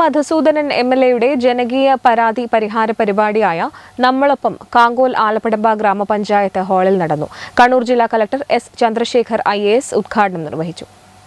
Madhusoodanan M L എയുടെ ജനകീയ പരാതി പരിഹാര പരിപാടിയായ നമ്മളൊപ്പം കാങ്കോൽ ആലപ്പടമ്പ ഗ്രാമപഞ്ചായത്ത് ഹാളിൽ നടന്നു കണ്ണൂർ ജില്ലാ കലക്ടർ എസ് ചന്ദ്രശേഖർ ഐ ഉദ്ഘാടനം നിർവഹിച്ചു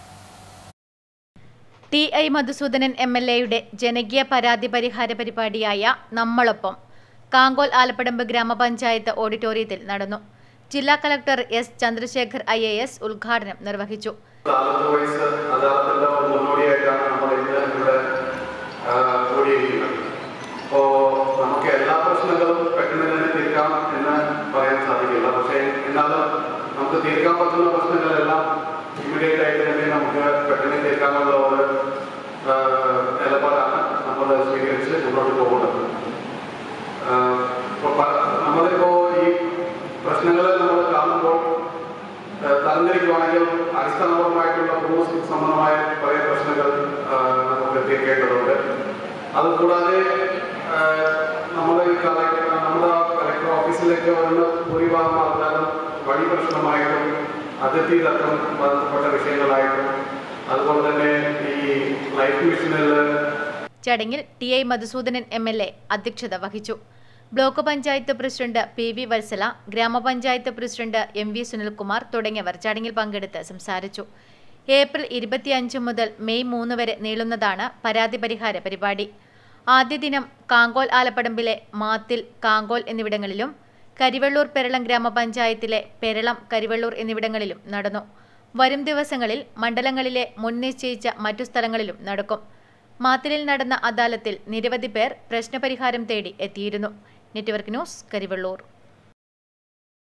T I Madhusoodanan M L എയുടെ ജനകീയ പരാതി പരിഹാര പരിപാടിയായ നമ്മളൊപ്പം കാങ്കോൽ ആലപ്പടമ്പ് ഗ്രാമപഞ്ചായത്ത് ഓഡിറ്റോറിയത്തിൽ നടന്നു ജില്ലാ collector S Chandrasekhar I A S ഉദ്ഘാടനം നിർവഹിച്ചു താലൂക്ക് വൈസ് അദാലത്തിന്റെ ഒരു മുന്നോടിയായിട്ടാണ് നമ്മൾ ഇന്ന് ഇവിടെ ആ, കൂടിയിരിക്കുന്നത് അപ്പോ നമുക്ക് എല്ലാ പ്രശ്നങ്ങളും പെട്ടെന്ന് തന്നെ തീർക്കാം എന്ന് പറയാൻ സാധിക്കില്ല പക്ഷേ എന്നാലും നമുക്ക് തീർക്കാൻ പറ്റുന്ന പ്രശ്നങ്ങളെല്ലാം ഇമ്മീഡിയറ്റ് ആയിട്ട് തന്നെ നമുക്ക് പെട്ടെന്ന് തീർക്കാനുള്ള ഒരു ആ, നിലപാടാണ് നമ്മൾ സ്വീകരിച്ച് മുന്നോട്ട് പോകുന്നത് ആ, ഇപ്പൊ പ- നമ്മളിപ്പോ ഈ പ്രശ്നങ്ങൾ നമ്മൾ കാണുമ്പോൾ ഏഹ് തരംതിരിക്കുവാണെങ്കിൽ അടിസ്ഥാനപരമായിട്ടുള്ള ഭൂമി സംബന്ധമായ കുറേ പ്രശ്നങ്ങൾ ആഹ് നമുക്ക് തീർക്കേണ്ടതുണ്ട് അതുകൂടാതെ ആഹ് നമ്മുടെ ഈ കളക്ടർ നമ്മുടെ കളക്ടർ ഓഫീസിലേക്ക് വരുന്ന ഭൂരിഭാഗം ആൾക്കാരും വഴി പ്രശ്നമായിട്ടും അതിർത്തി തർക്കം ബന്ധപ്പെട്ട വിഷയങ്ങളായിട്ടും അതുപോലെ തന്നെ ഈ ലൈഫ് മിഷനിൽ ചടങ്ങിൽ T I Madhusoodanan M L A അധ്യക്ഷത വഹിച്ചു block panchayat president P V Vatsala ഗ്രാമപഞ്ചായത്ത് പ്രസിഡന്റ് എം വി സുനിൽകുമാർ തുടങ്ങിയവർ ചടങ്ങിൽ പങ്കെടുത്ത് സംസാരിച്ചു ഏപ്രിൽ ഇരുപത്തിയഞ്ച് മുതൽ മെയ് മൂന്ന് വരെ നീളുന്നതാണ് പരാതി പരിഹാര പരിപാടി ആദ്യ ദിനം കാങ്കോൽ ആലപ്പടമ്പിലെ മാത്തിൽ കാങ്കോൽ എന്നിവിടങ്ങളിലും കരിവെള്ളൂർ പെരളം ഗ്രാമപഞ്ചായത്തിലെ പെരളം കരിവെള്ളൂർ എന്നിവിടങ്ങളിലും നടന്നു വരും ദിവസങ്ങളിൽ മണ്ഡലങ്ങളിലെ മുൻ നിശ്ചയിച്ച മറ്റു സ്ഥലങ്ങളിലും നടക്കും മാത്തിലിൽ നടന്ന അദാലത്തിൽ നിരവധി പേർ പ്രശ്നപരിഹാരം തേടി എത്തിയിരുന്നു നെറ്റ്വർക്ക് ന്യൂസ് കരിവെള്ളൂർ